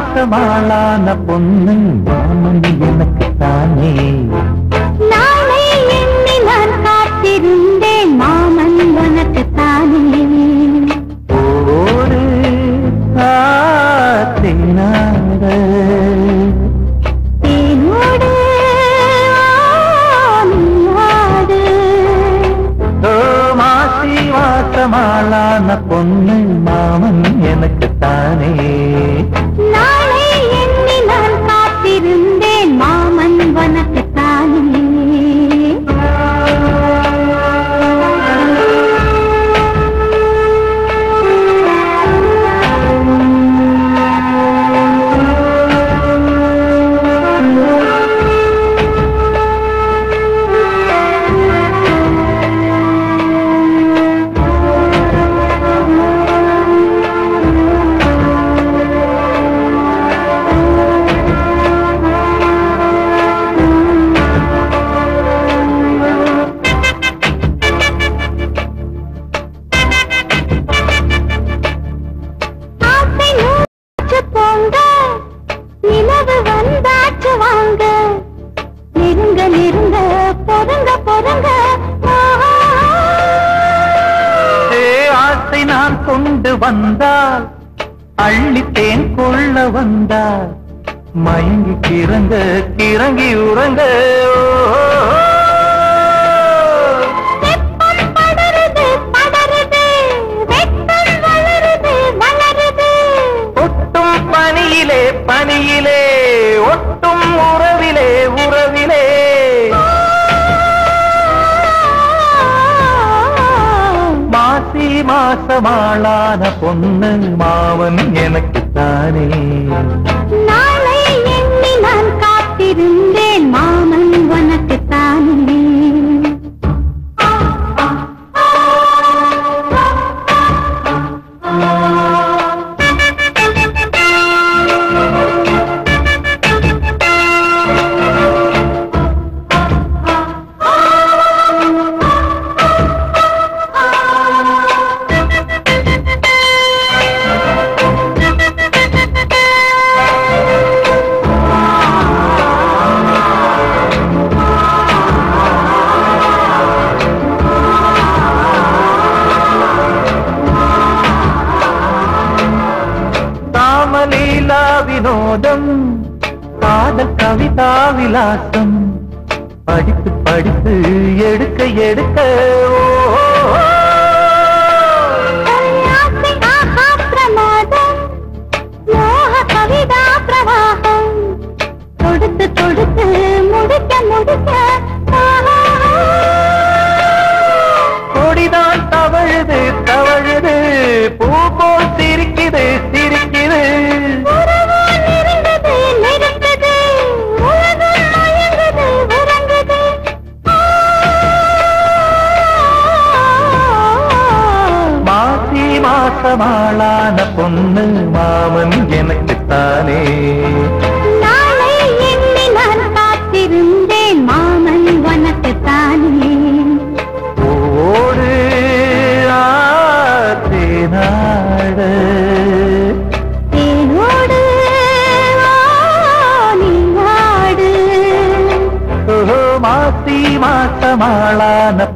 மாசமாளான பொண்ணு மாமன் எனக்கு தானே நாளை எண்ணி நான் காத்திருந்தேன் மாமன் உனக்கு தானே ஓடு ஆத்தினாட தேனோடு ஆடு ஓ மாசி மாசமாளான பொண்ணு மாமன் எனக்கு தானே நாளை எண்ணி நான் காத்திருந்தேன் மாமன் உனக்கு தானே ஆசை நூற்று போங்க நிலவு வந்தாச்சு வாங்க நெருங்க நெருங்க பொருங்க பொருங்க ஆஹா. ஏ ஆசை நான் கொண்டு வந்தால் அள்ளித்தேன் கொள்ள வந்தால் மயங்கி கிறங்க கிறங்கி உறங்க ஓ, வெப்பம் படருது படருது வெப்பம் வளருது வளருது ஒட்டும் பனியிலே பனியிலே ஒட்டும் உறவிலே உறவிலே மாசி மாசமாளான பொண்ணு மாவன் எனக்கு தானே நாளை எண்ணி நான் காத்திருந்தேன் மாமன் உனக்கு தானே ராமலீலா வினோதம் காதல் கவிதா விலாசம் படித்து படித்து எடுக்க எடுக்க ஓ, ஓ, ஆசை ஆஹா பிரமாதம் மோக கவிதா பிரவாகம் தொடுத்து தொடுத்து முடிக்க முடிக்க ஆஹா. கொடிதான் தவழுது தவழுது பூ போல் சிரிக்குது சிரிக்குது உறவு நெருங்குது நெருங்குது உலகம் மயங்குது உறங்குது மாசி மாசமாளான பொண்ணு மாமன் எனக்கு தானே நாளை எண்ணி நான் காத்திருந்தேன் மாமன் உனக்கு தானே ஓடு ஆத்தேனாட தேனோடு நீயாடு ஓ மாசி மாசமாளான